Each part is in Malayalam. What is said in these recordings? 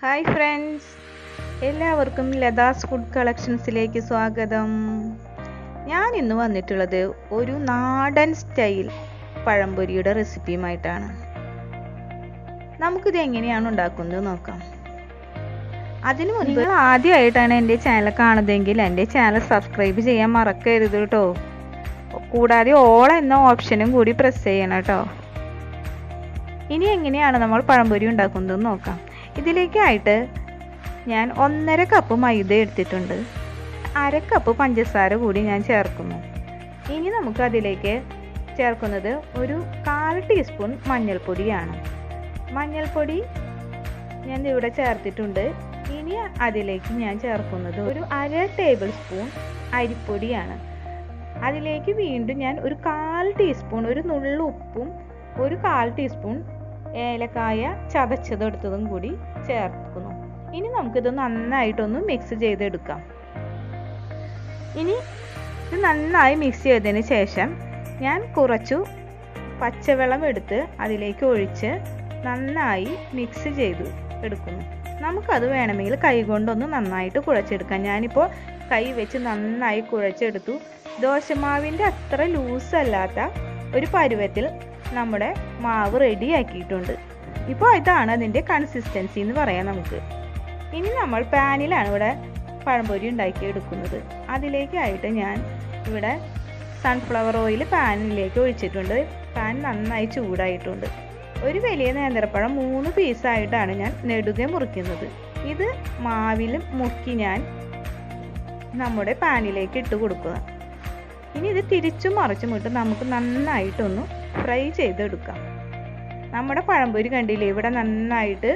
ഹായ് ഫ്രണ്ട്സ് എല്ലാവർക്കും ലതാസ് ഫുഡ് കളക്ഷൻസിലേക്ക് സ്വാഗതം ഞാൻ ഇന്ന് വന്നിട്ടുള്ളത് ഒരു നാടൻ സ്റ്റൈൽ പഴംപൊരിയുടെ റെസിപ്പിയുമായിട്ടാണ് നമുക്കിത് എങ്ങനെയാണ് ഉണ്ടാക്കുന്നത് നോക്കാം അതിനു മുൻപ് നിങ്ങൾ ആദ്യമായിട്ടാണ് എൻ്റെ ചാനൽ കാണുന്നതെങ്കിൽ എൻ്റെ ചാനൽ സബ്സ്ക്രൈബ് ചെയ്യാൻ മറക്കരുത് കേട്ടോ കൂടാതെ ഓൾ എന്ന ഓപ്ഷനും കൂടി പ്രസ് ചെയ്യണം കേട്ടോ ഇനി എങ്ങനെയാണ് നമ്മൾ പഴംപൊരി ഉണ്ടാക്കുന്നത് നോക്കാം ഇതിലേക്കായിട്ട് ഞാൻ ഒന്നര കപ്പ് മൈദ എടുത്തിട്ടുണ്ട് അര കപ്പ് പഞ്ചസാര കൂടി ഞാൻ ചേർക്കുന്നു ഇനി നമുക്ക് അതിലേക്ക് ചേർക്കുന്നത് ഒരു കാൽ ടീസ്പൂൺ മഞ്ഞൾപ്പൊടിയാണ് മഞ്ഞൾപ്പൊടി ഞാൻ ഇവിടെ ചേർത്തിട്ടുണ്ട് ഇനി അതിലേക്ക് ഞാൻ ചേർക്കുന്നത് ഒരു അര ടേബിൾ സ്പൂൺ അരിപ്പൊടിയാണ് അതിലേക്ക് വീണ്ടും ഞാൻ ഒരു കാൽ ടീസ്പൂൺ ഒരു നുള്ളു ഉപ്പും ഒരു കാൽ ടീസ്പൂൺ ഏലക്കായ ചതച്ചതെടുത്തതും കൂടി ചേർക്കുന്നു ഇനി നമുക്കിത് നന്നായിട്ടൊന്ന് മിക്സ് ചെയ്തെടുക്കാം ഇനി ഇത് നന്നായി മിക്സ് ചെയ്തതിന് ശേഷം ഞാൻ കുറച്ചു പച്ചവെള്ളം എടുത്ത് അതിലേക്ക് ഒഴിച്ച് നന്നായി മിക്സ് ചെയ്ത് എടുക്കുന്നു നമുക്കത് വേണമെങ്കിൽ കൈ കൊണ്ടൊന്ന് നന്നായിട്ട് കുഴച്ചെടുക്കാം ഞാനിപ്പോൾ കൈ വെച്ച് നന്നായി കുഴച്ചെടുത്തു ദോശമാവിൻ്റെ അത്ര ലൂസ് അല്ലാത്ത ഒരു പരുവത്തിൽ നമ്മുടെ മാവ് റെഡി ആക്കിയിട്ടുണ്ട് ഇപ്പോൾ ഇതാണ് അതിൻ്റെ കൺസിസ്റ്റൻസി എന്ന് പറയാം നമുക്ക് ഇനി നമ്മൾ പാനിലാണ് ഇവിടെ പഴംപൊരി ഉണ്ടാക്കി എടുക്കുന്നത് അതിലേക്കായിട്ട് ഞാൻ ഇവിടെ സൺഫ്ലവർ ഓയിൽ പാനിലേക്ക് ഒഴിച്ചിട്ടുണ്ട് പാൻ നന്നായി ചൂടായിട്ടുണ്ട് ഒരു വലിയ നേന്ത്രപ്പഴം മൂന്ന് പീസായിട്ടാണ് ഞാൻ നെടുകെ മുറിക്കുന്നത് ഇത് മാവിൽ മുക്കി ഞാൻ നമ്മുടെ പാനിലേക്ക് ഇട്ട് കൊടുക്കുക ഇനി ഇത് തിരിച്ചും മറിച്ചും ഇട്ട് നമുക്ക് നന്നായിട്ടൊന്ന് ഫ്രൈ ചെയ്തെടുക്കാം നമ്മുടെ പഴംപൊരി കണ്ടില്ലേ ഇവിടെ നന്നായിട്ട്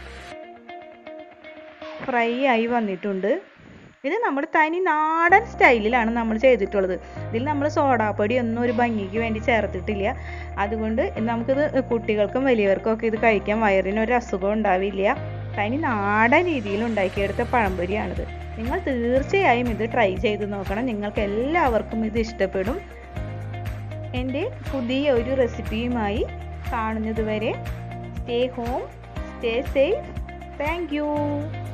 ഫ്രൈ ആയി വന്നിട്ടുണ്ട് ഇത് നമ്മുടെ തനി നാടൻ സ്റ്റൈലിലാണ് നമ്മൾ ചെയ്തിട്ടുള്ളത് ഇതിൽ നമ്മൾ സോഡാപ്പൊടി ഒന്നും ഒരു ഭംഗിക്ക് വേണ്ടി ചേർത്തിട്ടില്ല അതുകൊണ്ട് നമുക്കിത് കുട്ടികൾക്കും വലിയവർക്കും ഒക്കെ ഇത് കഴിക്കാൻ വയറിന് ഒരു അസുഖം ഉണ്ടാവില്ല തനി നാടൻ രീതിയിൽ ഉണ്ടാക്കിയെടുത്ത പഴംപൊരിയാണിത് നിങ്ങൾ തീർച്ചയായും ഇത് ട്രൈ ചെയ്ത് നോക്കണം നിങ്ങൾക്ക് എല്ലാവർക്കും ഇത് ഇഷ്ടപ്പെടും എൻ്റെ പുതിയ ഒരു റെസിപ്പിയുമായി കാണുന്നത് വരെ stay home stay safe thank U